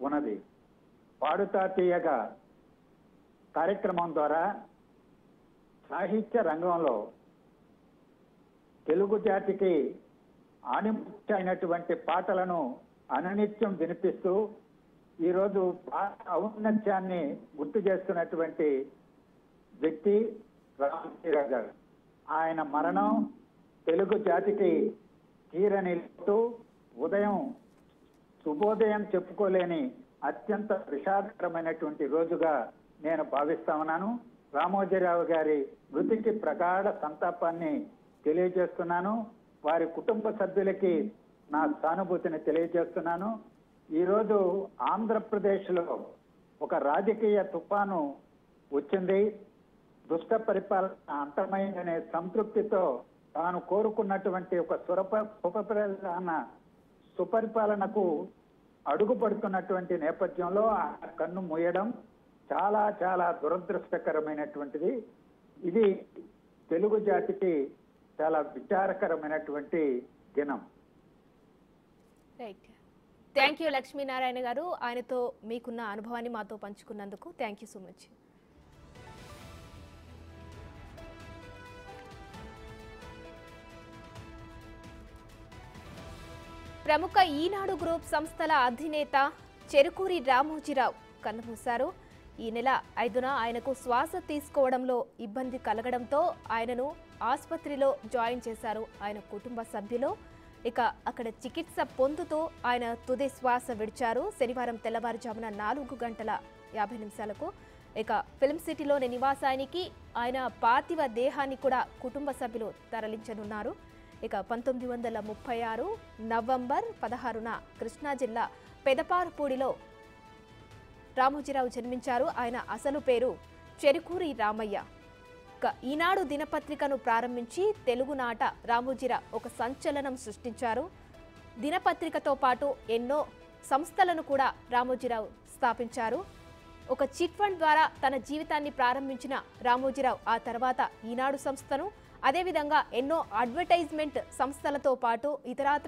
ఉన్నది పాడుతా తీయగా కార్యక్రమం ద్వారా సాహిత్య రంగంలో తెలుగు జాతికి ఆణిముత్య అయినటువంటి పాటలను అనునిత్యం వినిపిస్తూ ఈరోజు పాట ఔన్నత్యాన్ని గుర్తు చేస్తున్నటువంటి వ్యక్తి రామచీరావు గారు ఆయన మరణం తెలుగు జాతికి తీరని లోటు. ఉదయం శుభోదయం చెప్పుకోలేని అత్యంత విషాదకరమైనటువంటి రోజుగా నేను భావిస్తా ఉన్నాను రామోజీరావు గారి మృతికి ప్రగాఢ సంతాపాన్ని తెలియజేస్తున్నాను వారి కుటుంబ సభ్యులకి నా సానుభూతిని తెలియజేస్తున్నాను ఈరోజు ఆంధ్రప్రదేశ్లో ఒక రాజకీయ తుఫాను వచ్చింది దుష్ట పరిపాలన అంతమైందనే సంతృప్తితో తాను కోరుకున్నటువంటి ఒక సురప సుపరిపాలన సుపరిపాలనకు అడుగుపడుతున్నటువంటి నేపథ్యంలో ఆ కన్ను మూయడం చాలా చాలా దురదృష్టకరమైనటువంటిది ఇది తెలుగు జాతికి చాలా విచారకరమైనటువంటి దినం రైట్ థ్యాంక్ యూ లక్ష్మీనారాయణ గారు ఆయనతో మీకున్న అనుభవాన్ని మాతో పంచుకున్నందుకు థ్యాంక్ యూ సో మచ్ ప్రముఖ ఈనాడు గ్రూప్ సంస్థల అధినేత చెరుకూరి రామోజీరావు కన్నుమూశారు ఈ నెల ఐదున ఆయనకు శ్వాస తీసుకోవడంలో ఇబ్బంది కలగడంతో ఆయనను ఆసుపత్రిలో జాయిన్ చేశారు ఆయన కుటుంబ సభ్యులు ఇక అక్కడ చికిత్స పొందుతూ ఆయన తుది శ్వాస విడిచారు శనివారం తెల్లవారుజామున నాలుగు గంటల యాభై నిమిషాలకు ఇక ఫిల్మ్ సిటీలోని నివాసానికి ఆయన పార్థివ దేహాన్ని కూడా కుటుంబ సభ్యులు తరలించనున్నారు ఇక పంతొమ్మిది వందల ముప్పై ఆరు నవంబర్ పదహారున కృష్ణా జిల్లా పెదపారుపూడిలో రామోజీరావు జన్మించారు ఆయన అసలు పేరు చెరుకూరి రామయ్య ఇక ఈనాడు దినపత్రికను ప్రారంభించి తెలుగునాట రామోజీరావు ఒక సంచలనం సృష్టించారు దినపత్రికతో పాటు ఎన్నో సంస్థలను కూడా రామోజీరావు స్థాపించారు ఒక చిట్ ఫండ్ ద్వారా తన జీవితాన్ని ప్రారంభించిన రామోజీరావు ఆ తర్వాత ఈనాడు సంస్థను అదేవిధంగా ఎన్నో అడ్వర్టైజ్మెంట్ సంస్థలతో పాటు ఇతరాత్ర